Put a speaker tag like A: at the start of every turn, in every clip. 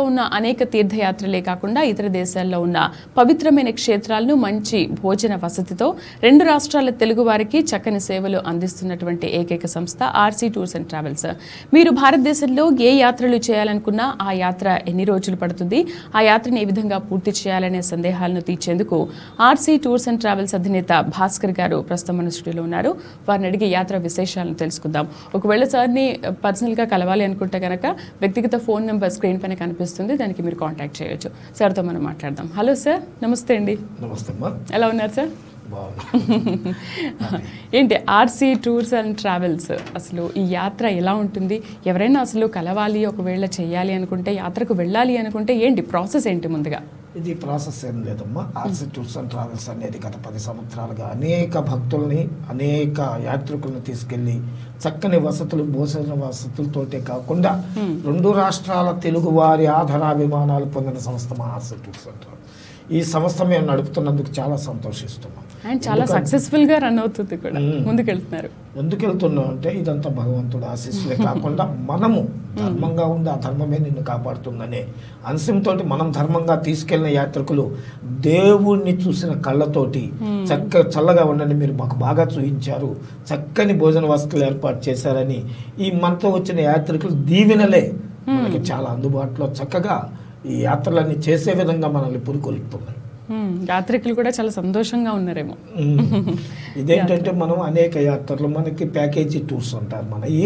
A: ఉన్న అనేక తీర్థయాత్రలే కాకుండా ఇతర దేశాల్లో ఉన్న పవిత్రమైన క్షేత్రాలను మంచి భోజన వసతితో రెండు రాష్ట్రాల తెలుగు వారికి చక్కని సేవలు అందిస్తున్నటువంటి ఏకైక సంస్థ ఆర్సీ టూర్స్ అండ్ ట్రావెల్స్ మీరు భారతదేశంలో ఏ యాత్రలు చేయాలనుకున్నా ఆ యాత్ర ఎన్ని రోజులు పడుతుంది ఆ యాత్రను ఏ విధంగా పూర్తి చేయాలనే సందేహాలను తీర్చేందుకు ఆర్సీ టూర్స్ అండ్ ట్రావెల్స్ అధినేత భాస్కర్ గారు ప్రస్తుతం మన స్టూడియోలో ఉన్నారు వారిని అడిగి యాత్ర విశేషాలను తెలుసుకుందాం ఒకవేళ సార్ని పర్సనల్గా కలవాలి అనుకుంటే కనుక వ్యక్తిగత ఫోన్ నెంబర్ స్క్రీన్ పైన కనిపిస్తుంది దానికి మీరు కాంటాక్ట్ చేయొచ్చు సార్తో మనం మాట్లాడదాం హలో సార్ నమస్తే అండి
B: నమస్తే అమ్మా
A: ఎలా ఉన్నారు సార్
B: బాగున్నా
A: ఏంటి ఆర్సీ టూర్స్ అండ్ ట్రావెల్స్ అసలు ఈ యాత్ర ఎలా ఉంటుంది ఎవరైనా అసలు కలవాలి ఒకవేళ చేయాలి అనుకుంటే యాత్రకు వెళ్ళాలి అనుకుంటే ఏంటి ప్రాసెస్ ఏంటి ముందుగా
B: ఇది ప్రాసెస్ ఏం లేదమ్మా ఆర్సీ టూర్స్ అండ్ ట్రావెల్స్ అనేది గత పది సంవత్సరాలుగా అనేక భక్తుల్ని అనేక యాత్రికులను తీసుకెళ్ళి చక్కని వసతులు భోజన వసతులతోటే కాకుండా రెండు రాష్ట్రాల తెలుగు వారి ఆధారాభిమానాలు పొందిన సంస్థ మా ఆర్సీ టూర్స్ అండ్ ట్రావెల్స్ ఈ సంస్థ మేము నడుపుతున్నందుకు చాలా సంతోషిస్తున్నాం
A: అండ్ చాలా సక్సెస్ఫుల్ గా రన్ అవుతుంది కూడా ముందుకెళ్తున్నారు
B: ఎందుకు వెళ్తున్నాం అంటే ఇదంతా భగవంతుడు ఆశీస్సులే కాకుండా మనము ధర్మంగా ఉండి ఆ ధర్మమే నిన్ను కాపాడుతుందనే అంశంతో మనం ధర్మంగా తీసుకెళ్లిన యాత్రికులు దేవుణ్ణి చూసిన కళ్ళతోటి చక్క చల్లగా ఉండండి మీరు మాకు బాగా చూపించారు చక్కని భోజన వసతులు ఏర్పాటు చేశారని ఈ మనతో వచ్చిన యాత్రికులు దీవెనలే మనకి చాలా అందుబాటులో చక్కగా ఈ యాత్రలన్నీ చేసే విధంగా మనల్ని పురికొల్పుతున్నాయి
A: హ్మ్, యాత్రికులు కూడా చాలా సంతోషంగా ఉన్నారేమో
B: మ్మ్. ఇదేంటంటే మనం అనేక యాత్రలు మనకి ప్యాకేజీ టూర్స్ అంటారు మన ఈ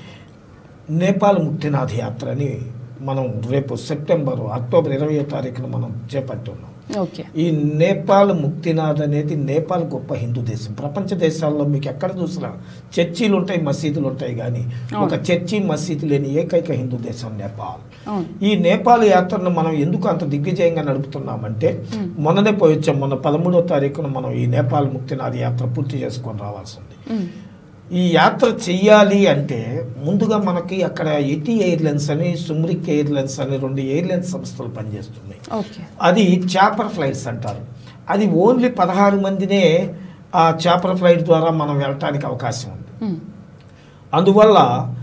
B: నేపాల్ ముక్తినాథ్ యాత్ర అని మనం రేపు సెప్టెంబర్ అక్టోబర్ ఇరవయో తారీఖున మనం చేపట్టున్నాం
A: ఓకే
B: ఈ నేపాల్ ముక్తినాథ్ అనేది నేపాల్ గొప్ప హిందూ దేశం ప్రపంచ దేశాల్లో మీకు ఎక్కడ చూసినా చర్చీలు ఉంటాయి మసీదులు ఉంటాయి కానీ ఒక చర్చి మసీదు లేని ఏకైక హిందూ దేశం నేపాల్
A: అవును
B: ఈ నేపాల్ యాత్రను మనం ఎందుకు అంత దిగ్విజయంగా నడుపుతున్నామంటే మొన్ననే పోయి వచ్చాం మొన్న పదమూడో తారీఖున మనం ఈ నేపాల్ ముక్తినాథ్ యాత్ర పూర్తి చేసుకొని రావాల్సి ఉంది
A: హ్మ్,
B: ఈ యాత్ర చెయ్యాలి అంటే ముందుగా మనకి అక్కడ ఎటీ ఎయిర్లైన్స్ అని సుమ్రిక్ ఎయిర్లైన్స్ అని రెండు ఎయిర్లైన్స్ సంస్థలు పనిచేస్తున్నాయి
A: ఓకే
B: అది చాపర్ ఫ్లైట్స్ అంటారు అది ఓన్లీ పదహారు మందినే ఆ చాపర్ ఫ్లైట్ ద్వారా మనం వెళ్ళటానికి అవకాశం ఉంది
A: హ్మ్,
B: అందువల్ల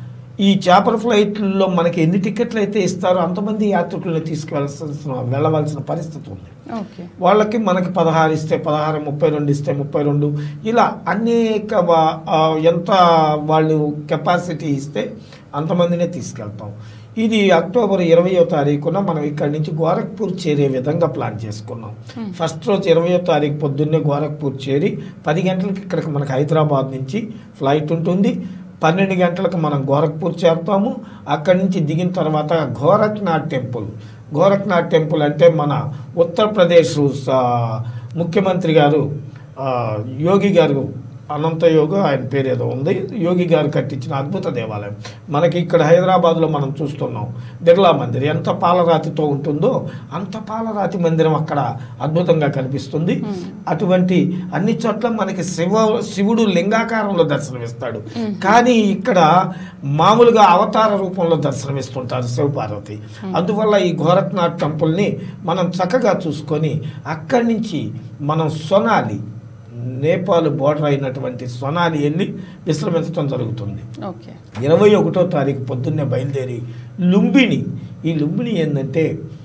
B: ఈ చాపర్ ఫ్లైట్లో మనకి ఎన్ని టికెట్లు అయితే ఇస్తారో అంతమంది యాత్రికులను తీసుకువెళ్ళాల్సిన వెళ్ళవలసిన పరిస్థితి ఉంది
A: ఓకే
B: వాళ్ళకి మనకి పదహారు ఇస్తే పదహారు ముప్పై రెండు ఇస్తే ముప్పై రెండు ఇలా అనేక వా- ఆ, ఎంత వాళ్ళు కెపాసిటీ ఇస్తే అంతమందినే తీసుకెళ్తాం ఇది అక్టోబర్ ఇరవయో తారీఖున మనం ఇక్కడి నుంచి గోరఖ్పూర్ చేరే విధంగా ప్లాన్ చేసుకున్నాం ఫస్ట్ రోజు ఇరవయో తారీఖు పొద్దున్నే గోరఖ్పూర్ చేరి పది గంటలకి ఇక్కడికి మనకి హైదరాబాద్ నుంచి ఫ్లైట్ ఉంటుంది పన్నెండు గంటలకు మనం గోరఖ్పూర్ చేరుతాము అక్కడి నుంచి దిగిన తర్వాత గోరఖ్నాథ్ టెంపుల్ గోరఖ్నాథ్ టెంపుల్ అంటే మన ఉత్తరప్రదేశ్ స- ముఖ్యమంత్రి గారు ఆ, యోగి గారు అనంత యోగ ఆయన పేరు ఏదో ఉంది యోగి గారు కట్టించిన అద్భుత దేవాలయం మనకి ఇక్కడ హైదరాబాద్లో మనం చూస్తున్నాం బిర్లా మందిర్ ఎంత పాలరాతితో ఉంటుందో అంత పాలరాతి మందిరం అక్కడ అద్భుతంగా కనిపిస్తుంది అటువంటి అన్ని చోట్ల మనకి శివ శివుడు లింగాకారంలో దర్శనమిస్తాడు కానీ ఇక్కడ మామూలుగా అవతార రూపంలో దర్శనమిస్తుంటారు శివపార్వతి అందువల్ల ఈ గోరఖ్నాథ్ టెంపుల్ని మనం చక్కగా చూసుకొని అక్కడి నుంచి మనం సొనాలి నేపాల్ బోర్డర్ అయినటువంటి సొనాలి వెళ్ళి విశ్రమించడం జరుగుతుంది
A: ఓకే
B: ఇరవై ఒకటో తారీఖు పొద్దున్నే బయలుదేరి లుంబిని ఈ లుంబిని ఏంటంటే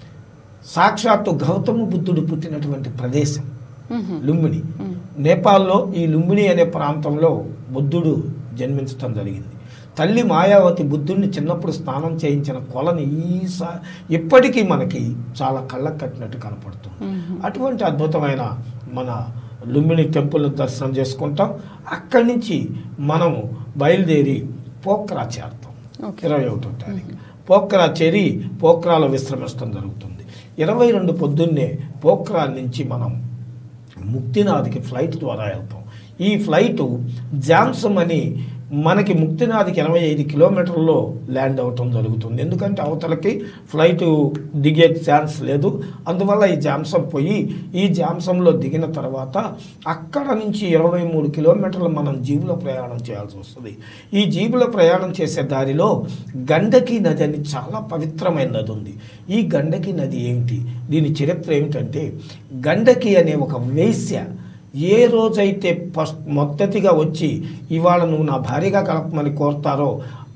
B: సాక్షాత్తు గౌతమ బుద్ధుడు పుట్టినటువంటి ప్రదేశం
A: మ్మ్.
B: లుంబిని నేపాల్లో ఈ లుంబిని అనే ప్రాంతంలో బుద్ధుడు జన్మించడం జరిగింది తల్లి మాయావతి బుద్ధుడిని చిన్నప్పుడు స్నానం చేయించిన కొలని ఈ సా ఇప్పటికీ మనకి చాలా కళ్ళకు కట్టినట్టు కనపడుతుంది అటువంటి అద్భుతమైన మన లుంబిని టెంపుల్ని దర్శనం చేసుకుంటాం అక్కడి నుంచి మనము బయలుదేరి పోక్రా చేరుతాం
A: ఓకే.
B: ఇరవై ఒకటో తారీఖు పోక్రా చేరి పోక్రాలో విశ్రమించడం జరుగుతుంది ఇరవై రెండు పొద్దున్నే పోక్రా నుంచి మనం ముక్తినాథ్కి ఫ్లైట్ ద్వారా వెళ్తాం ఈ ఫ్లైట్ జాన్సమ్ అని మనకి ముక్తినాథ్కి ఇరవై ఐదు కిలోమీటర్లో ల్యాండ్ అవటం జరుగుతుంది ఎందుకంటే అవతలకి ఫ్లైట్ దిగే ఛాన్స్ లేదు అందువల్ల ఈ జామ్సం పోయి ఈ జామ్సంలో దిగిన తర్వాత అక్కడ నుంచి ఇరవై మూడు కిలోమీటర్లు మనం జీబులో ప్రయాణం చేయాల్సి వస్తుంది ఈ జీబులో ప్రయాణం చేసే దారిలో గండకి నది అని చాలా పవిత్రమైన నది ఉంది ఈ గండకి నది ఏమిటి దీని చరిత్ర ఏమిటంటే గండకి అనే ఒక వేశ్య ఏ రోజైతే ఫస్ట్ మొదటిగా వచ్చి ఇవాళ నువ్వు నా భార్యగా కలపమని కోరుతారో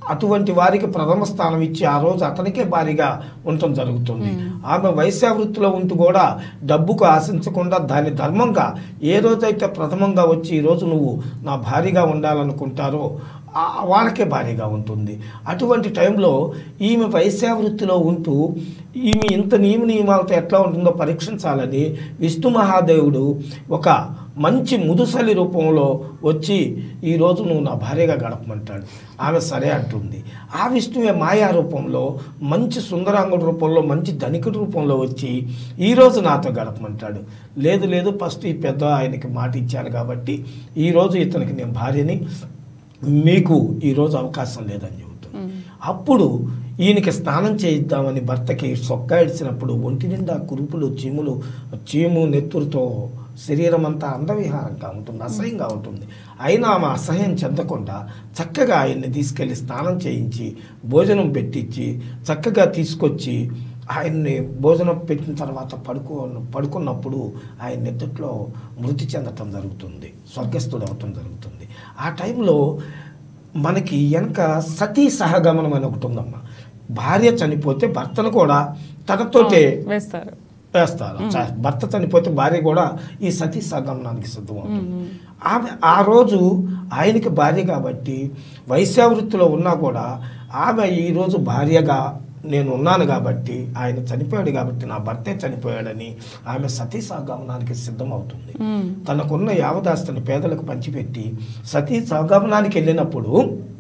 B: అటువంటి వారికి ప్రథమ స్థానం ఇచ్చి ఆ రోజు అతనికే భారీగా ఉండటం జరుగుతుంది ఆమె వైశ్యావృత్తిలో ఉంటూ కూడా డబ్బుకు ఆశించకుండా దాని ధర్మంగా ఏ రోజైతే ప్రథమంగా వచ్చి ఈరోజు నువ్వు నా భారీగా ఉండాలనుకుంటారో ఆ- వాళ్ళకే భారీగా ఉంటుంది అటువంటి టైంలో ఈమె వైశ్యావృత్తిలో ఉంటూ ఈమె ఇంత నియమ నియమాలతో ఎట్లా ఉంటుందో పరీక్షించాలని విష్ణు మహాదేవుడు ఒక మంచి ముదుసలి రూపంలో వచ్చి ఈరోజు నువ్వు నా భార్యగా గడపమంటాడు ఆమె సరే అంటుంది ఆ విష్ణువే మాయా రూపంలో మంచి సుందరాంగుడి రూపంలో మంచి ధనికుడి రూపంలో వచ్చి ఈరోజు నాతో గడపమంటాడు లేదు లేదు ఫస్ట్ ఈ పెద్ద ఆయనకి మాట ఇచ్చాను కాబట్టి ఈరోజు ఇతనికి నేను భార్యని మీకు ఈరోజు అవకాశం లేదని చెబుతుంది అప్పుడు ఈయనకి స్నానం చేయిద్దామని భర్తకి సొక్క ఇడిచినప్పుడు ఒంటి నిండా కురుపులు చీములు చీము నెత్తురుతో శరీరం అంతా అందవిహారంగా ఉంటుంది అసహ్యంగా ఉంటుంది అయినా ఆమె అసహ్యం చెందకుండా చక్కగా ఆయన్ని తీసుకెళ్ళి స్నానం చేయించి భోజనం పెట్టించి చక్కగా తీసుకొచ్చి ఆయన్ని భోజనం పెట్టిన తర్వాత పడుకో పడుకున్నప్పుడు ఆయన నిద్రలో మృతి చెందటం జరుగుతుంది స్వర్గస్థుడు అవటం జరుగుతుంది ఆ టైంలో మనకి వెనక సతీ సహగమనం అని ఒకటి ఉందమ్మా భార్య చనిపోతే భర్తను కూడా తనతోటే
A: వేస్తారు
B: వేస్తారు చ- భర్త చనిపోతే భార్య కూడా ఈ సతీ సగమనానికి సిద్ధమవుతుంది ఆమె ఆ రోజు ఆయనకి భార్య కాబట్టి వైశ్యావృత్తిలో ఉన్నా కూడా ఆమె ఈరోజు భార్యగా నేను ఉన్నాను కాబట్టి ఆయన చనిపోయాడు కాబట్టి నా భర్తే చనిపోయాడని ఆమె సతీ సగమనానికి సిద్ధమవుతుంది
A: మ్మ్.
B: తనకున్న యావదాస్తిని పేదలకు పంచిపెట్టి సతీ సగమనానికి వెళ్ళినప్పుడు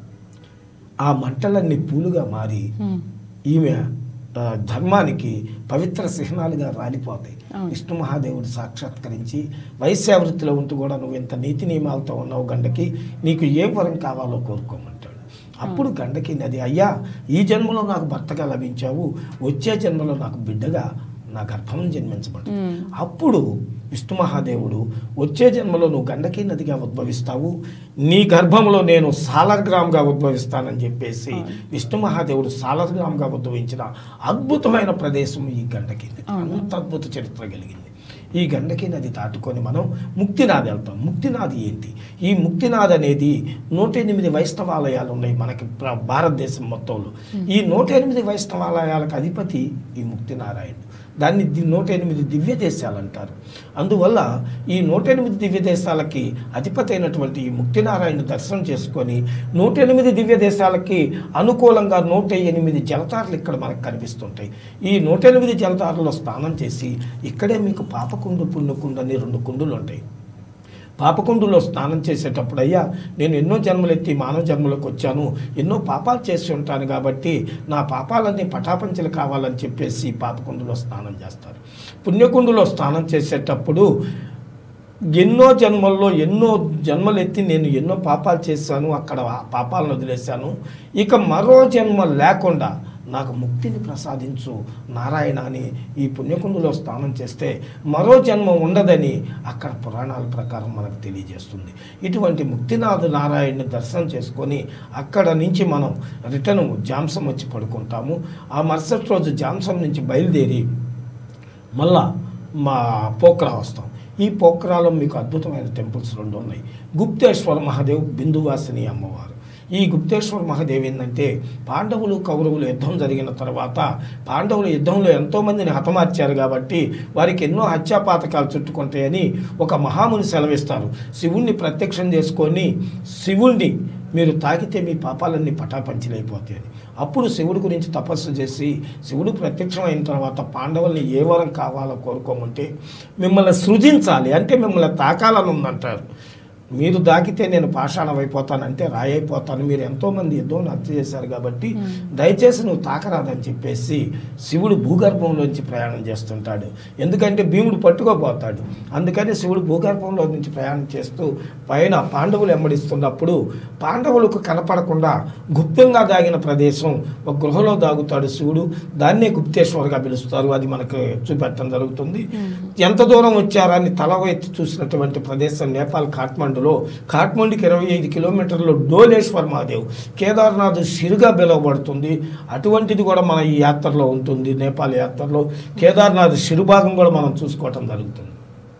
B: ఆ మంటలన్నీ పూలుగా మారి
A: మ్మ్.
B: ఈమె ఆ, ధర్మానికి పవిత్ర చిహ్నాలుగా రాలిపోతాయి
A: అవును.
B: విష్ణు మహాదేవుడు సాక్షాత్కరించి వైశ్యావృత్తిలో ఉంటూ కూడా నువ్వు ఇంత నీతి నియమాలతో ఉన్నావు గండకి నీకు ఏ వరం కావాలో కోరుకోమంటాడు అప్పుడు గండకి నది అయ్యా ఈ జన్మలో నాకు భర్తగా లభించావు వచ్చే జన్మలో నాకు బిడ్డగా నా గర్భం జన్మించబడింది
A: మ్మ్.
B: అప్పుడు విష్ణు మహాదేవుడు వచ్చే జన్మలో నువ్వు గండకీ నదిగా ఉద్భవిస్తావు నీ గర్భంలో నేను సాలగ్రామ్గా ఉద్భవిస్తానని చెప్పేసి విష్ణు మహాదేవుడు సాలగ్రామ్గా ఉద్భవించిన అద్భుతమైన ప్రదేశం ఈ గండకీ నది
A: అవును.
B: అంత అద్భుత చరిత్ర కలిగింది ఈ గండకీ నది దాటుకొని మనం ముక్తినాథ్ వెళ్తాం ముక్తినాథ్ ఏంటి ఈ ముక్తినాథ్ అనేది నూట ఎనిమిది వైష్ణవాలయాలు ఉన్నాయి మనకి ప్ర- భారతదేశం మొత్తంలో ఈ నూట ఎనిమిది వైష్ణవాలయాలకు అధిపతి ఈ ముక్తినారాయణుడు దాన్ని ది- నూట ఎనిమిది దివ్య దేశాలు అంటారు అందువల్ల ఈ నూట ఎనిమిది దివ్య దేశాలకి అధిపతి అయినటువంటి ఈ ముక్తినారాయణ దర్శనం చేసుకొని నూట ఎనిమిది దివ్య దేశాలకి అనుకూలంగా నూట ఎనిమిది జలతారులు ఇక్కడ మనకు కనిపిస్తుంటాయి ఈ నూట ఎనిమిది జలతారులో స్నానం చేసి ఇక్కడే మీకు పాపకుండు పుణ్యకుండు అని రెండు కుండులు ఉంటాయి పాపకుండులో స్నానం చేసేటప్పుడు అయ్యా నేను ఎన్నో జన్మలు ఎత్తి మానవ జన్మలోకి వచ్చాను ఎన్నో పాపాలు చేసి ఉంటాను కాబట్టి నా పాపాలన్నీ పటాపంచలు కావాలని చెప్పేసి పాపకుండులో స్నానం చేస్తారు పుణ్యకుండులో స్నానం చేసేటప్పుడు ఎన్నో జన్మల్లో ఎన్నో జన్మలు ఎత్తి నేను ఎన్నో పాపాలు చేశాను అక్కడ ఆ పాపాలను వదిలేశాను ఇక మరో జన్మ లేకుండా నాకు ముక్తిని ప్రసాదించు నారాయణ అని ఈ పుణ్యకుండులో స్నానం చేస్తే మరో జన్మ ఉండదని అక్కడ పురాణాల ప్రకారం మనకు తెలియజేస్తుంది ఇటువంటి ముక్తినాథు నారాయణని దర్శనం చేసుకొని అక్కడ నుంచి మనం రిటర్న్ జాంసం వచ్చి పడుకుంటాము ఆ మరుసటి రోజు జాంసం నుంచి బయలుదేరి మళ్ళా మా పోక్రా వస్తాం ఈ పోక్రాలో మీకు అద్భుతమైన టెంపుల్స్ రెండు ఉన్నాయి గుప్తేశ్వర మహాదేవ్ బిందువాసిని అమ్మవారు ఈ గుప్తేశ్వర మహాదేవ్ ఏంటంటే పాండవులు కౌరవులు యుద్ధం జరిగిన తర్వాత పాండవులు యుద్ధంలో ఎంతోమందిని హతమార్చారు కాబట్టి వారికి ఎన్నో హత్యాపాతకాలు చుట్టుకుంటాయని ఒక మహాముని సెలవిస్తారు శివుణ్ణి ప్రత్యక్షం చేసుకొని శివుణ్ణి మీరు తాకితే మీ పాపాలన్నీ పటాపంచలైపోతాయని అప్పుడు శివుడి గురించి తపస్సు చేసి శివుడు ప్రత్యక్షం అయిన తర్వాత పాండవుల్ని ఏ వరం కావాలో కోరుకోమంటే మిమ్మల్ని సృజించాలి అంటే మిమ్మల్ని తాకాలని ఉందంటారు మీరు దాకితే నేను పాషాణం అయిపోతాను అంటే రాయి అయిపోతాను మీరు ఎంతోమంది యుద్ధం హత్య చేశారు కాబట్టి దయచేసి నువ్వు తాకరాదని చెప్పేసి శివుడు భూగర్భంలోంచి ప్రయాణం చేస్తుంటాడు ఎందుకంటే భీముడు పట్టుకోపోతాడు అందుకని శివుడు భూగర్భంలో నుంచి ప్రయాణం చేస్తూ పైన పాండవులు వెంబడిస్తున్నప్పుడు పాండవులకు కనపడకుండా గుప్తంగా దాగిన ప్రదేశం ఒక గృహలో దాగుతాడు శివుడు దాన్నే గుప్తేశ్వర్గా పిలుస్తారు అది మనకు చూపెట్టడం జరుగుతుంది ఎంత దూరం వచ్చారని తల ఎత్తి చూసినటువంటి ప్రదేశం నేపాల్ కాఠ్మండులో కాఠ్మండుకి ఇరవై ఐదు కిలోమీటర్లు డోలేశ్వర్ మహాదేవ్ కేదార్నాథ్ షిరుగా పిలువబడుతుంది అటువంటిది కూడా మన ఈ యాత్రలో ఉంటుంది నేపాల్ యాత్రలో కేదార్నాథ్ షిరు భాగం కూడా మనం చూసుకోవటం జరుగుతుంది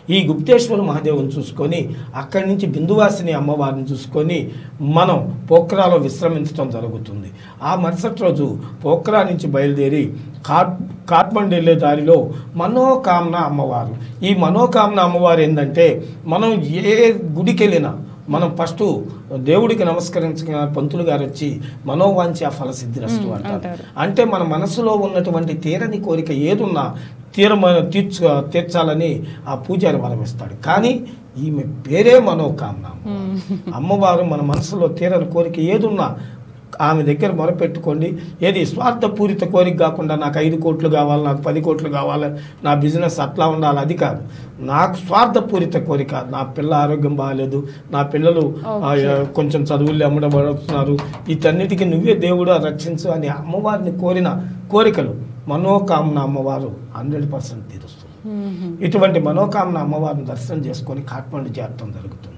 B: ఈ గుప్తేశ్వర మహాదేవుని చూసుకొని అక్కడి నుంచి బిందువాసిని అమ్మవారిని చూసుకొని మనం పోఖ్రాలో విశ్రమించడం జరుగుతుంది ఆ మరుసటి రోజు పోఖ్రా నుంచి బయలుదేరి కాట్ కాట్మండ్ వెళ్ళే దారిలో మనోకామన అమ్మవారు ఈ మనోకామన అమ్మవారు ఏంటంటే మనం ఏ గుడికి వెళ్ళినా మనం ఫస్ట్ దేవుడికి నమస్కరించగా పంతులు గారు వచ్చి మనోవాంఛ ఫల సిద్ధిరస్తు అంటారు
A: అంటారు.
B: అంటే మన మనసులో ఉన్నటువంటి తీరని కోరిక ఏదున్నా తీరమ తీర్చ తీర్చాలని ఆ పూజారి వరం ఇస్తాడు కానీ ఈమె పేరే మనోకామన అమ్మవారు మన మనసులో తీరని కోరిక ఏదున్నా ఆమె దగ్గర మొరపెట్టుకోండి ఏది స్వార్థపూరిత కోరిక కాకుండా నాకు ఐదు కోట్లు కావాలి నాకు పది కోట్లు కావాలి నా బిజినెస్ అట్లా ఉండాలి అది కాదు నాకు స్వార్థపూరిత కోరిక నా పిల్ల ఆరోగ్యం బాగాలేదు నా పిల్లలు ఆ, కొంచెం చదువులు అమ్మడబడుతున్నారు వీటన్నిటికీ నువ్వే దేవుడు రక్షించు అని అమ్మవారిని కోరిన కోరికలు మనోకామన అమ్మవారు హండ్రెడ్ పర్సెంట్ తీరుస్తుంది ఇటువంటి మనోకామన అమ్మవారిని దర్శనం చేసుకొని కాట్మండు చేరటం జరుగుతుంది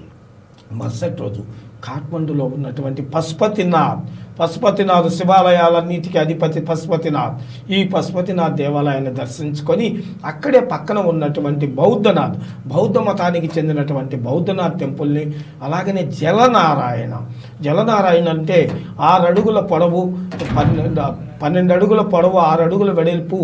B: మరుసటి రోజు కాట్మండులో ఉన్నటువంటి పశుపతినాథ్ పశుపతినాథ్ శివాలయాలన్నిటికీ అధిపతి పశుపతినాథ్ ఈ పశుపతినాథ్ దేవాలయాన్ని దర్శించుకొని అక్కడే పక్కన ఉన్నటువంటి బౌద్ధనాథ్ బౌద్ధ మతానికి చెందినటువంటి బౌద్ధనాథ్ టెంపుల్ని అలాగనే జలనారాయణ జలనారాయణ అంటే ఆరు అడుగుల పొడవు పన్నెండు పన్నెండు అడుగుల పొడవు ఆరు అడుగుల వెడల్పు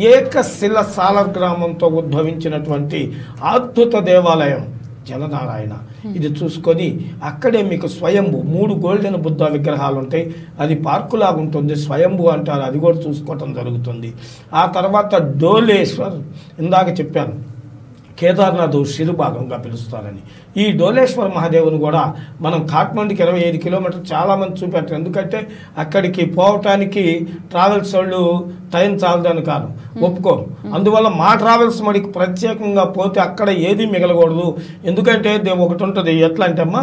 B: ఏకశిల సాల గ్రామంతో ఉద్భవించినటువంటి అద్భుత దేవాలయం జలనారాయణ ఇది చూసుకొని అక్కడే మీకు స్వయంభు మూడు గోల్డెన్ బుద్ధ విగ్రహాలు ఉంటాయి అది పార్కులాగా ఉంటుంది స్వయంభు అంటారు అది కూడా చూసుకోవటం జరుగుతుంది ఆ తర్వాత డోలేశ్వర్ ఇందాక చెప్పాను కేదార్నాథ్ శిరుభాగంగా పిలుస్తారని ఈ డోలేశ్వర మహాదేవుని కూడా మనం కాట్మండుకి ఇరవై ఐదు కిలోమీటర్లు చాలామంది చూపెట్టారు ఎందుకంటే అక్కడికి పోవటానికి ట్రావెల్స్ వాళ్ళు టైం చాలదని కాదు ఒప్పుకోరు అందువల్ల మా ట్రావెల్స్ మడికి ప్రత్యేకంగా పోతే అక్కడ ఏది మిగలకూడదు ఎందుకంటే దే- ఒకటి ఉంటుంది ఎట్లా అంటే అమ్మా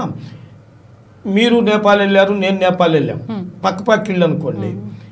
B: మీరు నేపాల్ వెళ్ళారు నేను నేపాల్ వెళ్ళాం పక్క పక్క ఇల్లు అనుకోండి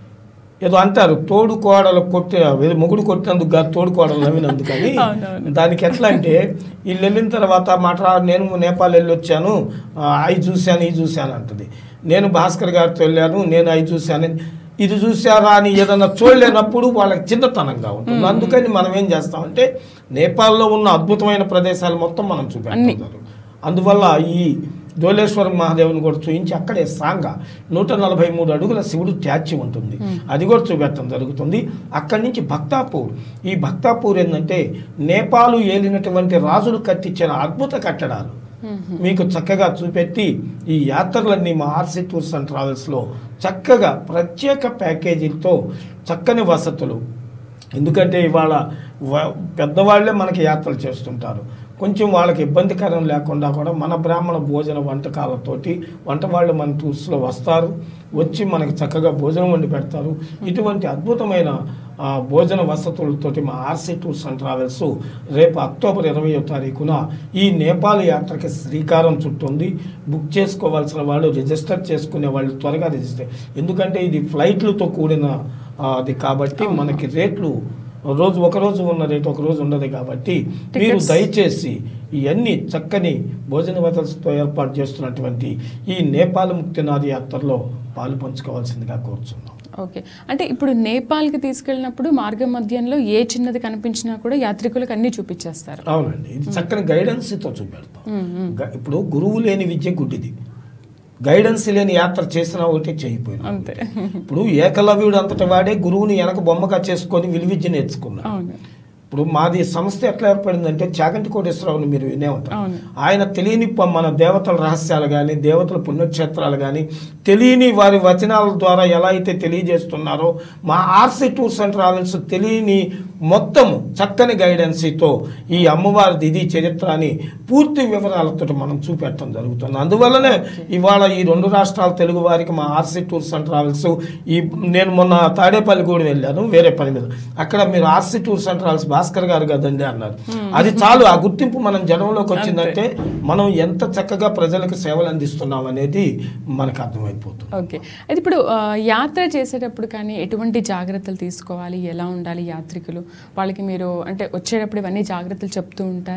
B: ఏదో అంటారు తోడు కోడలు కొట్టి ఏదో మొగుడు కొట్టినందుకు కాదు తోడు కోడలు నవ్వినందుకని
A: అవునవును.
B: దానికి ఎట్లా అంటే వీళ్ళు వెళ్ళిన తర్వాత మాట నేను నేపాల్ వెళ్ళి వచ్చాను ఆ, అవి చూశాను ఇది చూశాను అంటది నేను భాస్కర్ గారితో వెళ్ళాను నేను అవి చూశాను ఇది చూసారా అని ఏదన్నా చూడలేనప్పుడు వాళ్ళకి చిన్నతనంగా ఉంటుంది అందుకని మనం ఏం చేస్తామంటే నేపాల్లో ఉన్న అద్భుతమైన ప్రదేశాలు మొత్తం మనం చూపెడతాం అందువల్ల ఈ డోలేశ్వర మహాదేవుని కూడా చూపించి అక్కడే సాంగ నూట నలభై మూడు అడుగుల శివుడు ట్యాచి ఉంటుంది అది కూడా చూపెట్టడం జరుగుతుంది అక్కడి నుంచి భక్తాపూర్ ఈ భక్తాపూర్ ఏంటంటే నేపాలు ఏలినటువంటి రాజులు కట్టించిన అద్భుత కట్టడాలు మీకు చక్కగా చూపెట్టి ఈ యాత్రలన్నీ మా ఆర్సీ టూర్స్ అండ్ ట్రావెల్స్లో చక్కగా ప్రత్యేక ప్యాకేజీలతో చక్కని వసతులు ఎందుకంటే ఇవాళ వ- పెద్దవాళ్ళే మనకి యాత్రలు చేస్తుంటారు కొంచెం వాళ్ళకి ఇబ్బందికరం లేకుండా కూడా మన బ్రాహ్మణ భోజన వంటకాలతోటి వంట వాళ్ళు మన టూర్స్లో వస్తారు వచ్చి మనకి చక్కగా భోజనం వండి పెడతారు ఇటువంటి అద్భుతమైన ఆ, భోజన వసతులతోటి మా ఆర్సీ టూర్స్ అండ్ ట్రావెల్స్ రేపు అక్టోబర్ ఇరవయో తారీఖున ఈ నేపాల్ యాత్రకి శ్రీకారం చుట్టుంది బుక్ చేసుకోవాల్సిన వాళ్ళు రిజిస్టర్ చేసుకునే వాళ్ళు త్వరగా రిజిస్టర్ ఎందుకంటే ఇది ఫ్లైట్లతో కూడిన ఆ, అది కాబట్టి మనకి రేట్లు రోజు ఒక రోజు ఉన్న రేటు ఒక రోజు ఉండదు కాబట్టి మీరు
A: Tickets.
B: దయచేసి ఇవన్నీ చక్కని భోజన వసతితో ఏర్పాటు చేస్తున్నటువంటి ఈ నేపాల్ ముక్తినాథ్ యాత్రలో పాలు పంచుకోవాల్సిందిగా కోరుచున్నాం
A: ఓకే అంటే ఇప్పుడు నేపాల్కి తీసుకెళ్ళినప్పుడు మార్గం మధ్యంలో ఏ చిన్నది కనిపించినా కూడా యాత్రికులకు అన్ని చూపించేస్తారు
B: అవునండి ఇది చక్కని గైడెన్స్తో చూపెడతాం గ- ఇప్పుడు గురువు లేని విద్య గుడ్డిది గైడెన్స్ లేని యాత్ర చేసినా ఒకటి చేయిపోయినా
A: అంతే
B: ఇప్పుడు ఏకలవ్యుడు అంతటి వాడే గురువుని వెనక బొమ్మగా చేసుకొని విలువిద్య నేర్చుకున్నాడు
A: అవును
B: ఇప్పుడు మాది సంస్థ ఎట్లా ఏర్పడిందంటే చాగంటి కోటేశ్వరరావుని మీరు వినే ఉంటారు
A: అవును.
B: ఆయన తెలియని ప- మన దేవతల రహస్యాలు కానీ దేవతల పుణ్యక్షేత్రాలు కానీ తెలియని వారి వచనాల ద్వారా ఎలా అయితే తెలియజేస్తున్నారో మా ఆర్సీ టూర్స్ అండ్ ట్రావెల్స్ తెలియని మొత్తం చక్కని గైడెన్సీతో ఈ అమ్మవారిది ఇది చరిత్ర అని పూర్తి వివరాలతో మనం చూపెట్టడం జరుగుతుంది అందువల్లనే ఇవాళ ఈ రెండు రాష్ట్రాల తెలుగు వారికి మా ఆర్సీ టూర్స్ అండ్ ట్రావెల్స్ ఈ నేను మొన్న తాడేపల్లి కూడా వెళ్ళాను వేరే పని మీద అక్కడ మీరు RC tours and travels Bhaskar garu కదండి అన్నారు అది చాలు ఆ గుర్తింపు మనం జనంలోకి వచ్చిందంటే మనం ఎంత చక్కగా ప్రజలకు సేవలు అందిస్తున్నాం అనేది మనకు అర్థమైపోతుంది
A: ఓకే అయితే ఇప్పుడు ఆ, యాత్ర చేసేటప్పుడు కానీ ఎటువంటి జాగ్రత్తలు తీసుకోవాలి ఎలా ఉండాలి యాత్రికులు వాళ్ళకి మీరు అంటే వచ్చేటప్పుడు ఇవన్నీ జాగ్రత్తలు చెప్తూ ఉంటారా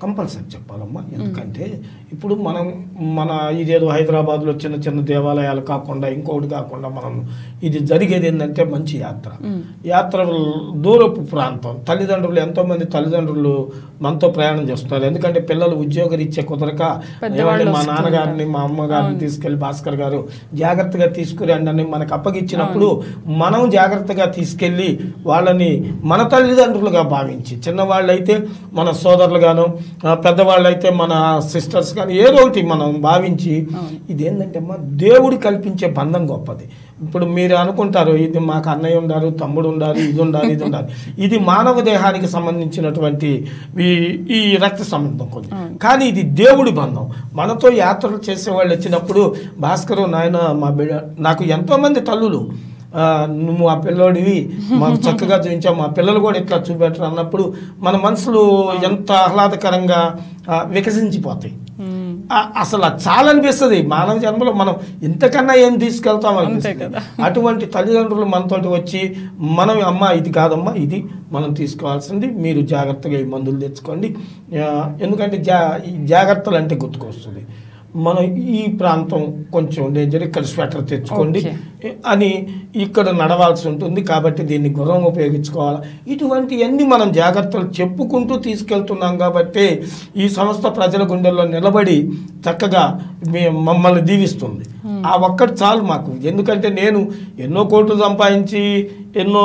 B: కంపల్సరీ చెప్పాలమ్మా ఎందుకంటే ఇప్పుడు మనం మన ఇదేదో హైదరాబాద్లో చిన్న చిన్న దేవాలయాలు కాకుండా ఇంకోటి కాకుండా మనం ఇది జరిగేది ఏంటంటే మంచి యాత్ర యాత్ర దూరపు ప్రాంతం తల్లిదండ్రులు ఎంతోమంది తల్లిదండ్రులు మనతో ప్రయాణం చేస్తున్నారు ఎందుకంటే పిల్లలు ఉద్యోగరీత్యా కుదరక
A: పెద్దవాళ్ళు
B: ఏమంటే మా
A: వస్తూ
B: నాన్నగారిని మా అమ్మగారిని తీసుకెళ్లి భాస్కర్ గారు జాగ్రత్తగా తీసుకురండి అని మనకు అప్పగిచ్చినప్పుడు మనం జాగ్రత్తగా తీసుకెళ్ళి వాళ్ళని మన తల్లిదండ్రులుగా భావించి చిన్నవాళ్ళు అయితే మన సోదరులుగాను ఆ, పెద్దవాళ్ళు అయితే మన సిస్టర్స్ కానీ ఏదో ఒకటి మనం భావించి
A: అవును.
B: ఇదేంటంటే అమ్మా దేవుడు కల్పించే బంధం గొప్పది ఇప్పుడు మీరు అనుకుంటారు ఇది మాకు అన్నయ్య ఉండాలి తమ్ముడు ఉండాలి ఇది ఉండాలి ఇది ఉండాలి ఇది మానవ దేహానికి సంబంధించినటువంటి ఈ ఈ రక్త సంబంధం కొంచెం
A: అవును.
B: కానీ ఇది దేవుడి బంధం మనతో యాత్రలు చేసేవాళ్ళు వచ్చినప్పుడు భాస్కరు నాయన మా బిడ్డ నాకు ఎంతోమంది తల్లులు ఆ, నువ్వు ఆ పిల్లోడివి మాకు చక్కగా చూపించావు మా పిల్లలు కూడా ఇట్లా చూపెట్టరు అన్నప్పుడు మన మనసులు ఎంత ఆహ్లాదకరంగా ఆ, వికసించిపోతాయి
A: మ్మ్.
B: ఆ- అసలు అది చాలా అనిపిస్తుంది మానవ జన్మలో మనం ఇంతకన్నా ఏం తీసుకెళ్తాం
A: అంతే
B: అనిపిస్తుంది
A: కదా.
B: అటువంటి తల్లిదండ్రులు మనతోటి వచ్చి మనం అమ్మ ఇది కాదమ్మా ఇది మనం తీసుకోవాల్సింది మీరు జాగ్రత్తగా ఈ మందులు తెచ్చుకోండి ఆ, ఎందుకంటే జా ఈ జాగ్రత్తలు అంటే గుర్తుకొస్తుంది మనం ఈ ప్రాంతం కొంచెం డేంజర్ ఇక్కడ స్వెటర్ తెచ్చుకోండి
A: ఓకే.
B: అని ఇక్కడ నడవాల్సి ఉంటుంది కాబట్టి దీన్ని గుర్రం ఉపయోగించుకోవాలి ఇటువంటివన్నీ మనం జాగ్రత్తలు చెప్పుకుంటూ తీసుకెళ్తున్నాం కాబట్టి ఈ సంస్థ ప్రజల గుండెల్లో నిలబడి చక్కగా మే- మమ్మల్ని దీవిస్తుంది ఆ ఒక్కటి చాలు మాకు ఎందుకంటే నేను ఎన్నో కోట్లు సంపాదించి ఎన్నో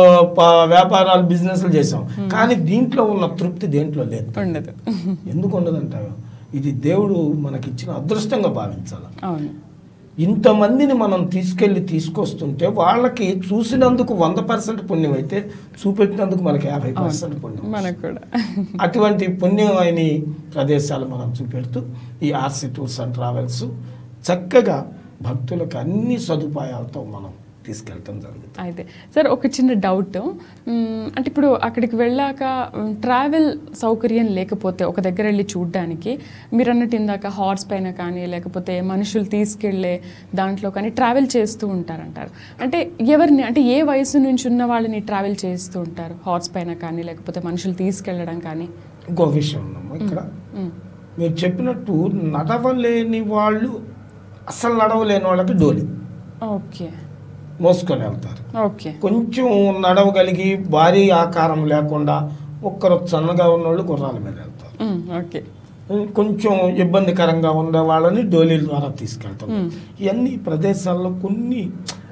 B: ప- వ్యాపారాలు బిజినెస్లు చేసాం కానీ దీంట్లో ఉన్న తృప్తి దేంట్లో లేదు
A: ఉండదు
B: ఎందుకు ఉండదంటావు ఇది దేవుడు మనకిచ్చిన అదృష్టంగా భావించాలి
A: అవును
B: ఇంతమందిని మనం తీసుకెళ్ళి తీసుకొస్తుంటే వాళ్ళకి చూసినందుకు వంద పర్సెంట్ పుణ్యం అయితే చూపెట్టినందుకు మనకి యాభై పర్సెంట్ పుణ్యం
A: మనకు కూడా
B: అటువంటి పుణ్యమైన ప్రదేశాలు మనం చూపెడుతూ ఈ ఆర్సీ టూర్స్ అండ్ ట్రావెల్స్ చక్కగా భక్తులకు అన్ని సదుపాయాలతో మనం తీసుకెళ్ళటం జరుగుతుంది
A: అయితే సార్ ఒక చిన్న డౌట్ మ్మ్, అంటే ఇప్పుడు అక్కడికి వెళ్ళాక మ్, ట్రావెల్ సౌకర్యం లేకపోతే ఒక దగ్గర వెళ్ళి చూడడానికి మీరు అన్నట్టు ఇందాక హార్స్ పైన కానీ లేకపోతే మనుషులు తీసుకెళ్ళే దాంట్లో కానీ ట్రావెల్ చేస్తూ ఉంటారంటారు అంటే ఎవరిని అంటే ఏ వయసు నుంచి ఉన్న వాళ్ళని ట్రావెల్ చేస్తూ ఉంటారు హార్స్ పైన కానీ లేకపోతే మనుషులు తీసుకెళ్ళడం కానీ
B: ఇంకో విషయం ఉందమ్మా ఇక్కడ
A: మ్,
B: మీరు చెప్పినట్టు నడవలేని వాళ్ళు అసలు నడవలేని వాళ్ళకి డోలి
A: ఓకే
B: మోసుకొని వెళ్తారు
A: ఓకే
B: కొంచెం నడవగలిగి భారీ ఆకారం లేకుండా ఒక్కరు సన్నగా ఉన్నోళ్ళు గుర్రాల మీద వెళ్తారు
A: మ్, ఓకే
B: కొంచెం ఇబ్బందికరంగా ఉండే వాళ్ళని డోలీల ద్వారా తీసుకెళ్తాం
A: మ్మ్.
B: ఇవన్నీ ప్రదేశాల్లో కొన్ని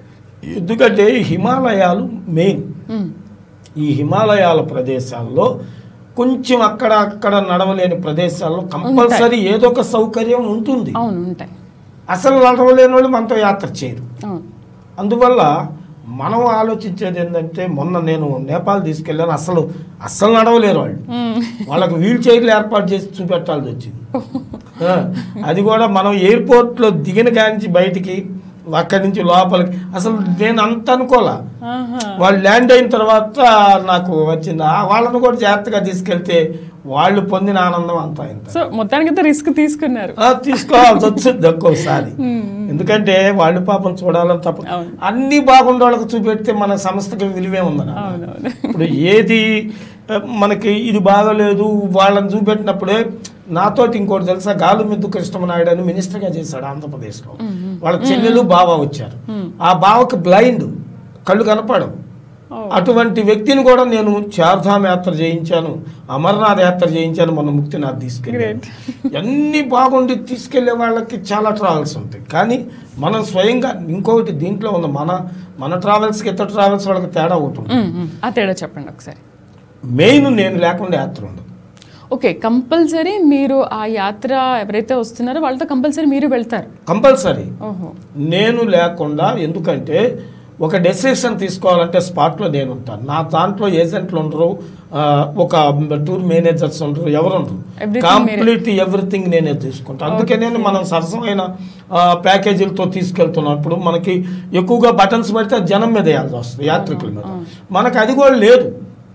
B: ఎందుకంటే హిమాలయాలు మెయిన్
A: మ్,
B: ఈ హిమాలయాల ప్రదేశాల్లో కొంచెం అక్కడ అక్కడ నడవలేని ప్రదేశాల్లో కంపల్సరీ ఏదో ఒక సౌకర్యం ఉంటుంది
A: అవును ఉంటాయి
B: అసలు నడవలేని వాళ్ళు మనతో యాత్ర చేయరు
A: అవును
B: అందువల్ల మనం ఆలోచించేది ఏంటంటే మొన్న నేను నేపాల్ తీసుకెళ్ళాను అసలు అస్సలు నడవలేరు వాళ్ళు
A: మ్,
B: వాళ్ళకు వీల్ చైర్లు ఏర్పాటు చేసి చూపెట్టాల్సి వచ్చింది ఆ, అది కూడా మనం ఎయిర్పోర్ట్లో దిగిన కానించి బయటికి అక్కడి నుంచి లోపలికి అసలు నేను అంత అనుకోలే
A: ఆహా.
B: వాళ్ళు ల్యాండ్ అయిన తర్వాత నాకు వచ్చింది ఆ వాళ్ళను కూడా జాగ్రత్తగా తీసుకెళ్తే వాళ్ళు పొందిన ఆనందం అంతా ఇంత
A: సో మొత్తానికైతే రిస్క్ తీసుకున్నారు
B: ఆ, తీసుకోవాల్సి వచ్చింది ఒక్కోసారి ఎందుకంటే వాళ్ళు పాపం చూడాలని తప్ప
A: అవును.
B: అన్ని బాగుండే వాళ్ళకి చూపెడితే మన సంస్థకి విలువే ఉందని
A: అవునవును
B: ఇప్పుడు ఏది ఆ, మనకి ఇది బాగలేదు వాళ్ళని చూపెట్టినప్పుడే నాతోటి ఇంకోటి తెలుసా గాలు మిద్దు కృష్ణమనాయుడు అని మినిస్టర్గా చేశాడు ఆంధ్రప్రదేశ్లో వాళ్ళ చెల్లెలు బావ వచ్చారు ఆ బావకి బ్లైండ్ కళ్ళు కనపడవు
A: ఓ.
B: అటువంటి వ్యక్తిని కూడా నేను చార్ధామ్ యాత్ర చేయించాను అమర్నాథ్ యాత్ర చేయించాను మన ముక్తినాథ్ తీసుకెళ్ళాను అన్ని బాగుండి తీసుకెళ్లే వాళ్ళకి చాలా ట్రావెల్స్ ఉంటాయి కానీ మనం స్వయంగా ఇంకొకటి దీంట్లో ఉన్న మన మన ట్రావెల్స్కి ఇతర ట్రావెల్స్ వాళ్ళకి తేడా ఒకటి ఉంది
A: మ్మ్, మ్మ్. ఆ తేడా చెప్పండి ఒకసారి
B: మెయిన్ నేను లేకుండా యాత్ర ఉండదు
A: ఓకే కంపల్సరీ మీరు ఆ యాత్ర ఎవరైతే వస్తున్నారో వాళ్ళతో కంపల్సరీ మీరు వెళ్తారు
B: కంపల్సరీ
A: ఓహో
B: నేను లేకుండా ఎందుకంటే ఒక డెసిషన్ తీసుకోవాలంటే స్పాట్లో నేను ఉంటాను నా దాంట్లో ఏజెంట్లు ఉండరు ఆ, ఒక టూర్ మేనేజర్స్ ఉండరు ఎవరు ఉండరు
A: Everything
B: కంప్లీట్ ఎవ్రీథింగ్ నేనే తీసుకుంటాను అందుకే నేను మనం సరసమైన ఆ, ప్యాకేజీలతో తీసుకెళ్తున్నప్పుడు మనకి ఎక్కువగా బటన్స్ పడితే జనం మీద వేయాల్సి వస్తుంది యాత్రికుల మీద మనకు అది కూడా లేదు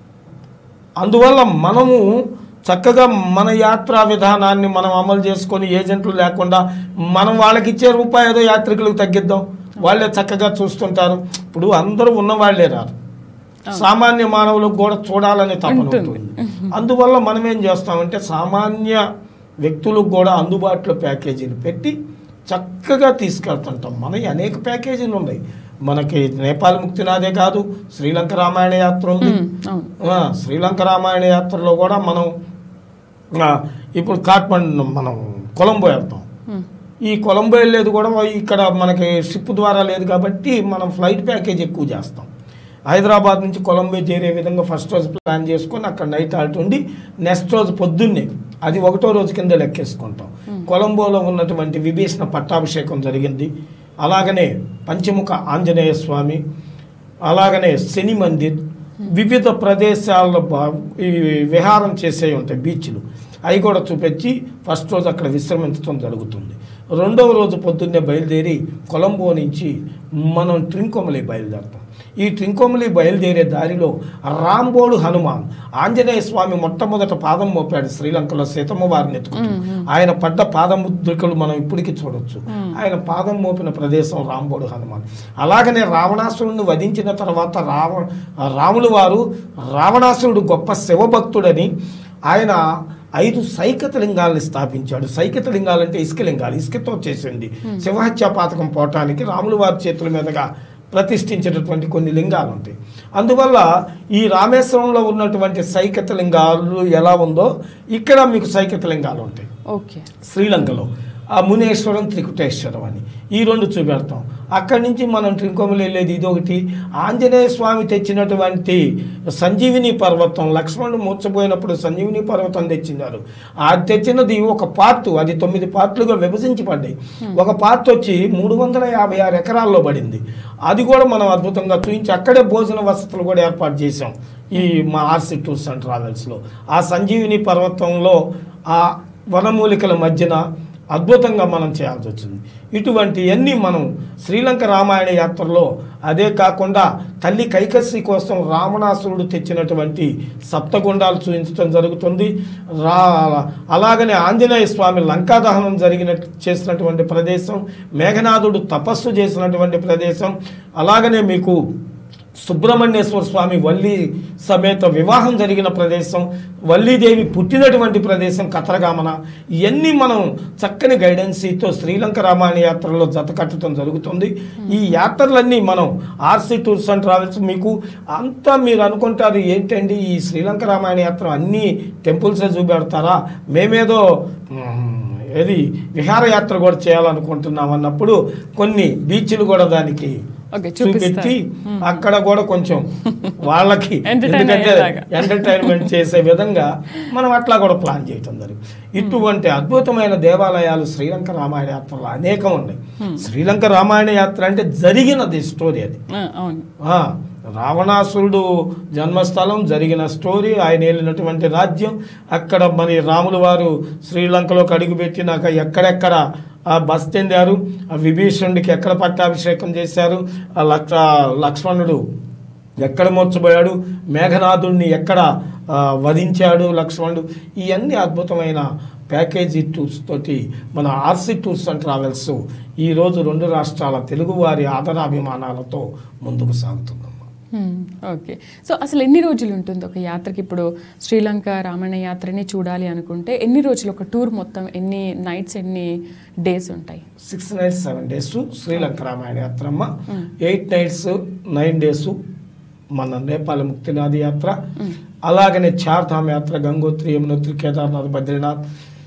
B: అందువల్ల మనము చక్కగా మన యాత్రా విధానాన్ని మనం అమలు చేసుకొని ఏజెంట్లు లేకుండా మనం వాళ్ళకి ఇచ్చే రూపాయి ఏదో యాత్రికులకు తగ్గిద్దాం వాళ్ళే చక్కగా చూస్తుంటారు ఇప్పుడు అందరూ ఉన్న వాళ్ళే రారు సామాన్య మానవులకు కూడా చూడాలనే తపన
A: ఉంటుంది.
B: ఉంటుంది అందువల్ల మనం ఏం చేస్తామంటే సామాన్య వ్యక్తులకు కూడా అందుబాటులో ప్యాకేజీలు పెట్టి చక్కగా తీసుకెళ్తుంటాం మనకి అనేక ప్యాకేజీలు ఉన్నాయి మనకి నేపాల్ ముక్తినాథే కాదు శ్రీలంక రామాయణ యాత్ర ఉంది
A: ఉమ్, అవును
B: ఆ, శ్రీలంక రామాయణ యాత్రలో కూడా మనం ఆ, ఇప్పుడు కాట్మండ్ మనం కొలంబో వెళ్తాం
A: ఉమ్,
B: ఈ కొలంబో వెళ్ళేది కూడా ఇక్కడ మనకి షిప్ ద్వారా లేదు కాబట్టి మనం ఫ్లైట్ ప్యాకేజ్ ఎక్కువ చేస్తాం హైదరాబాద్ నుంచి కొలంబో చేరే విధంగా ఫస్ట్ రోజు ప్లాన్ చేసుకొని అక్కడ నైట్ ఆల్ట్ ఉండి నెక్స్ట్ రోజు పొద్దున్నే అది ఒకటో రోజు కింద లెక్కేసుకుంటాం కొలంబోలో ఉన్నటువంటి విభీషణ పట్టాభిషేకం జరిగింది అలాగనే పంచముఖ ఆంజనేయ స్వామి అలాగనే శని మందిర్ వివిధ ప్రదేశాల్లో బా- ఈ విహారం చేసే ఉంటాయి బీచ్లు అవి కూడా చూపించి ఫస్ట్ రోజు అక్కడ విశ్రమించడం జరుగుతుంది రెండవ రోజు పొద్దున్నే బయలుదేరి కొలంబో నుంచి మనం ట్రింకొమలి బయలుదేరుతాం ఈ ట్రింకొమలి బయలుదేరే దారిలో రాంబోడు హనుమాన్ ఆంజనేయ స్వామి మొట్టమొదట పాదం మోపాడు శ్రీలంకలో సీతమ్మ వారిని ఎత్తుకుంటూ ఆయన పడ్డ పాదముద్రికలు మనం ఇప్పటికీ చూడొచ్చు ఆయన పాదం మోపిన ప్రదేశం రాంబోడు హనుమాన్ అలాగనే రావణాసురుడిని వధించిన తర్వాత రావ రాములు వారు రావణాసురుడు గొప్ప శివభక్తుడని ఆయన ఐదు సైకత లింగాల్ని స్థాపించాడు సైకత లింగాలంటే ఇసుక లింగాలు ఇసుకతో చేసింది శివహత్య పాతకం పోవటానికి రాములు వారి చేతుల మీదుగా ప్రతిష్ఠించినటువంటి కొన్ని లింగాలు ఉంటాయి అందువల్ల ఈ రామేశ్వరంలో ఉన్నటువంటి సైకత లింగాలు ఎలా ఉందో ఇక్కడ మీకు సైకత లింగాలు ఉంటాయి
A: ఓకే
B: శ్రీలంకలో ఆ మునేశ్వరం త్రికుటేశ్వరం అని ఈ రెండు చూపెడతాం అక్కడి నుంచి మనం ట్రింకొమలు వెళ్ళేది ఇదొకటి ఆంజనేయ స్వామి తెచ్చినటువంటి సంజీవిని పర్వతం లక్ష్మణుడు మూర్చపోయినప్పుడు సంజీవిని పర్వతం తెచ్చినారు అది తెచ్చినది ఒక పార్ట్ అది తొమ్మిది పార్ట్లుగా విభజించి పడ్డాయి ఒక పార్ట్ వచ్చి మూడు వందల యాభై ఆరు ఎకరాల్లో పడింది అది కూడా మనం అద్భుతంగా చూపించి అక్కడే భోజన వసతులు కూడా ఏర్పాటు చేసాం ఈ మా ఆర్సీ టూర్స్ అండ్ ట్రావెల్స్లో ఆ సంజీవిని పర్వతంలో ఆ వనమూలికల మధ్యన అద్భుతంగా మనం చేయాల్సి వచ్చింది ఇటువంటివన్నీ మనం శ్రీలంక రామాయణ యాత్రలో అదే కాకుండా తల్లి కైకస్సి కోసం రావణాసురుడు తెచ్చినటువంటి సప్తగుండాలు చూపించడం జరుగుతుంది రా అలాగనే ఆంజనేయ స్వామి లంకాదహనం జరిగిన చేసినటువంటి ప్రదేశం మేఘనాథుడు తపస్సు చేసినటువంటి ప్రదేశం అలాగనే మీకు సుబ్రహ్మణ్యేశ్వర స్వామి వల్లి సమేత వివాహం జరిగిన ప్రదేశం వల్లీదేవి పుట్టినటువంటి ప్రదేశం కతరగామన ఇవన్నీ మనం చక్కని గైడెన్సీతో శ్రీలంక రామాయణ యాత్రలో జత కట్టడం జరుగుతుంది ఈ యాత్రలన్నీ మనం ఆర్సీ టూర్స్ అండ్ ట్రావెల్స్ మీకు అంతా మీరు అనుకుంటారు ఏంటండి ఈ శ్రీలంక రామాయణ యాత్ర అన్ని టెంపుల్సే చూపెడతారా మేమేదో మ్, ఏది విహారయాత్ర కూడా చేయాలనుకుంటున్నాం అన్నప్పుడు కొన్ని బీచ్లు కూడా దానికి
A: ఓకే చూపిస్తారు
B: చూపెట్టి అక్కడ కూడా కొంచెం వాళ్ళకి
A: Entertain
B: ఎందుకంటే
A: అయ్యేలాగా.
B: ఎంటర్టైన్మెంట్ చేసే విధంగా మనం అట్లా కూడా ప్లాన్ చేయటం జరిగింది ఇటువంటి అద్భుతమైన దేవాలయాలు శ్రీలంక రామాయణ యాత్రలో అనేకం ఉన్నాయి శ్రీలంక రామాయణ యాత్ర అంటే జరిగినది స్టోరీ అది
A: ఆ, అవును
B: ఆ, రావణాసురుడు జన్మస్థలం జరిగిన స్టోరీ ఆయన వెళ్ళినటువంటి రాజ్యం అక్కడ మరి రాములు వారు శ్రీలంకలోకి అడుగుపెట్టినాక ఎక్కడెక్కడ ఆ బస్ చెందారు ఆ విభీషణుడికి ఎక్కడ పట్టాభిషేకం చేశారు ఆ లక్ష లక్ష్మణుడు ఎక్కడ మోర్చబోయాడు మేఘనాథుడిని ఎక్కడ ఆ, వధించాడు లక్ష్మణుడు ఇవన్నీ అద్భుతమైన ప్యాకేజీ టూర్స్ తోటి మన ఆర్సీ టూర్స్ అండ్ ట్రావెల్స్ ఈరోజు రెండు రాష్ట్రాల తెలుగువారి ఆదరాభిమానాలతో ముందుకు సాగుతుందమ్మా
A: హ్మ్, ఓకే సో అసలు ఎన్ని రోజులు ఉంటుంది ఒక యాత్రకి ఇప్పుడు శ్రీలంక రామాయణ యాత్రని చూడాలి అనుకుంటే ఎన్ని రోజులు ఒక టూర్ మొత్తం ఎన్ని నైట్స్ ఎన్ని డేస్ ఉంటాయి
B: six nights seven days Sri Lanka Ramayana యాత్రమ్మ ఎయిట్ నైట్స్ నైన్ డేస్ మన నేపాల ముక్తినాథ్ యాత్ర అలాగనే చార్ధామ్ యాత్ర గంగోత్రి యమునోత్రి కేదార్నాథ్ బద్రీనాథ్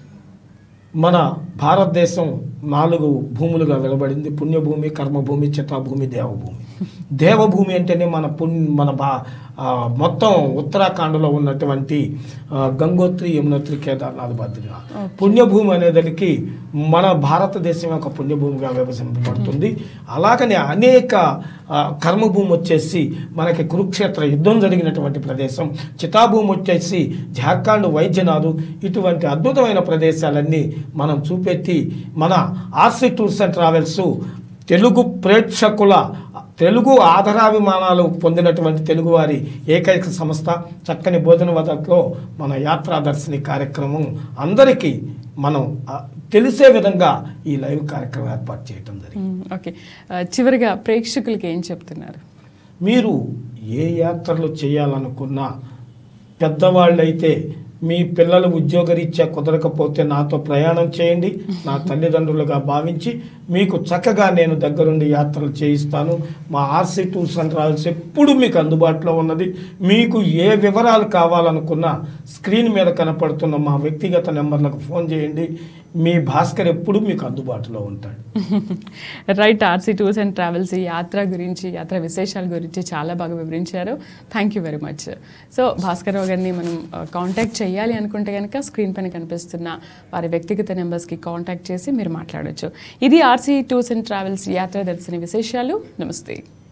B: మన భారతదేశం నాలుగు భూములుగా వెలబడింది పుణ్యభూమి కర్మభూమి చిత్రభూమి దేవభూమి దేవభూమి అంటేనే మన పుణ్ మన బా ఆ, మొత్తం ఉత్తరాఖండ్లో ఉన్నటువంటి ఆ, గంగోత్రి యమునోత్రి కేదార్నాథ్ బద్రీనాథ్ పుణ్యభూమి అనేదానికి మన భారతదేశం యొక్క పుణ్యభూమిగా విభజింపబడుతుంది అలాగనే అనేక ఆ, కర్మభూమి వచ్చేసి మనకి కురుక్షేత్ర యుద్ధం జరిగినటువంటి ప్రదేశం చితాభూమి వచ్చేసి జార్ఖండ్ వైద్యనాథ్ ఇటువంటి అద్భుతమైన ప్రదేశాలన్నీ మనం చూపెట్టి మన RC tours and travels Telugu ప్రేక్షకుల తెలుగు ఆదరాభిమానాలు పొందినటువంటి తెలుగువారి ఏకైక సంస్థ చక్కని భోజన వదట్లో మన యాత్రాదర్శిని కార్యక్రమం అందరికీ మనం ఆ, తెలిసే విధంగా ఈ లైవ్ కార్యక్రమం ఏర్పాటు చేయటం జరిగింది
A: హ్మ్, ఓకే ఆ, చివరిగా ప్రేక్షకులకి ఏం చెప్తున్నారు
B: మీరు ఏ యాత్రలు చేయాలనుకున్నా పెద్దవాళ్ళైతే మీ పిల్లలు ఉద్యోగరీత్యా కుదరకపోతే నాతో ప్రయాణం చేయండి నా తల్లిదండ్రులుగా భావించి మీకు చక్కగా నేను దగ్గరుండి యాత్రలు చేయిస్తాను మా ఆర్సీ టూర్స్ అండ్ ట్రావెల్స్ ఎప్పుడు మీకు అందుబాటులో ఉన్నది మీకు ఏ వివరాలు కావాలనుకున్నా స్క్రీన్ మీద కనపడుతున్న మా వ్యక్తిగత నెంబర్లకు ఫోన్ చేయండి మీ భాస్కర్ ఎప్పుడు మీకు అందుబాటులో ఉంటాడు
A: right RC tours and travels ఈ యాత్ర గురించి యాత్ర విశేషాల గురించి చాలా బాగా వివరించారు thank you very much so Bhaskar Rao గారిని మనం కాంటాక్ట్ చేయాలి అనుకుంటే కనుక స్క్రీన్ పైన కనిపిస్తున్న వారి వ్యక్తిగత నెంబర్స్కి కాంటాక్ట్ చేసి మీరు మాట్లాడొచ్చు ఇది ఆర్సీ టూర్స్ అండ్ ట్రావెల్స్ యాత్ర దర్శన విశేషాలు నమస్తే